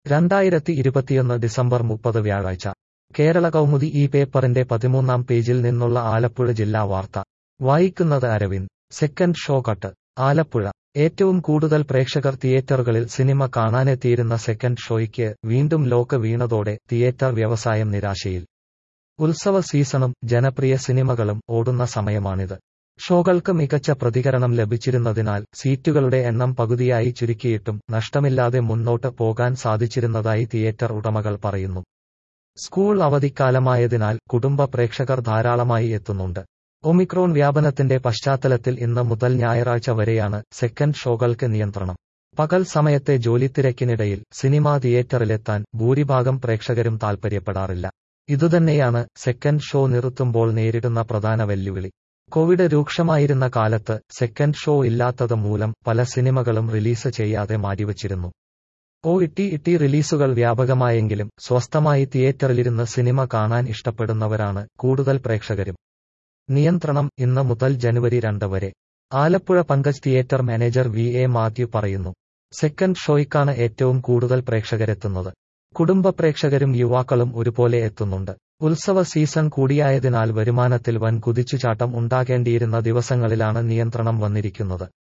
രണ്ടായിരത്തി ഇരുപത്തിയൊന്ന് ഡിസംബർ മുപ്പത് വ്യാഴാഴ്ച കേരള കൗമുദി ഈ പേപ്പറിന്റെ പതിമൂന്നാം പേജിൽ നിന്നുള്ള ആലപ്പുഴ ജില്ലാ വാർത്ത വായിക്കുന്നത് Aravind second show cut Alappuzha ഏറ്റവും കൂടുതൽ പ്രേക്ഷകർ തിയേറ്ററുകളിൽ സിനിമ കാണാനെത്തിയിരുന്ന സെക്കൻഡ് ഷോയ്ക്ക് വീണ്ടും ലോക്ക് വീണതോടെ തിയേറ്റർ വ്യവസായം നിരാശയിൽ ഉത്സവ സീസണും ജനപ്രിയ സിനിമകളും ഓടുന്ന സമയമാണിത് ഷോകൾക്ക് മികച്ച പ്രതികരണം ലഭിച്ചിരുന്നതിനാൽ സീറ്റുകളുടെ എണ്ണം പകുതിയായി ചുരുക്കിയിട്ടും നഷ്ടമില്ലാതെ മുന്നോട്ട് പോകാൻ സാധിച്ചിരുന്നതായി തിയേറ്റർ ഉടമകൾ പറയുന്നു സ്കൂൾ അവധിക്കാലമായതിനാൽ കുടുംബ പ്രേക്ഷകർ ധാരാളമായി എത്തുന്നുണ്ട് ഒമിക്രോൺ വ്യാപനത്തിന്റെ പശ്ചാത്തലത്തിൽ ഇന്ന് മുതൽ ഞായറാഴ്ച വരെയാണ് സെക്കൻഡ് ഷോകൾക്ക് നിയന്ത്രണം പകൽ സമയത്തെ ജോലിത്തിരക്കിനിടയിൽ സിനിമാ തിയേറ്ററിലെത്താൻ ഭൂരിഭാഗം പ്രേക്ഷകരും താൽപ്പര്യപ്പെടാറില്ല ഇതുതന്നെയാണ് സെക്കൻഡ് ഷോ നിർത്തുമ്പോൾ നേരിടുന്ന പ്രധാന വെല്ലുവിളി കോവിഡ് രൂക്ഷമായിരുന്ന കാലത്ത് സെക്കൻഡ് ഷോ ഇല്ലാത്തത് മൂലം പല സിനിമകളും റിലീസ് ചെയ്യാതെ മാറ്റിവച്ചിരുന്നു ഒ ഇട്ടി ഇട്ടി റിലീസുകൾ വ്യാപകമായെങ്കിലും സ്വസ്ഥമായി തിയേറ്ററിലിരുന്ന് സിനിമ കാണാൻ ഇഷ്ടപ്പെടുന്നവരാണ് കൂടുതൽ പ്രേക്ഷകരും നിയന്ത്രണം ഇന്ന് മുതൽ ജനുവരി രണ്ട് വരെ Alappuzha Pankaj theatre manager V A Mathew പറയുന്നു സെക്കൻഡ് ഷോയ്ക്കാണ് ഏറ്റവും കൂടുതൽ പ്രേക്ഷകരെത്തുന്നത് കുടുംബ പ്രേക്ഷകരും യുവാക്കളും ഒരുപോലെ എത്തുന്നുണ്ട് ഉത്സവ സീസൺ കൂടിയായതിനാൽ വരുമാനത്തിൽ വൻ കുതിച്ചുചാട്ടം ഉണ്ടാകേണ്ടിയിരുന്ന ദിവസങ്ങളിലാണ് നിയന്ത്രണം വന്നിരിക്കുന്നത്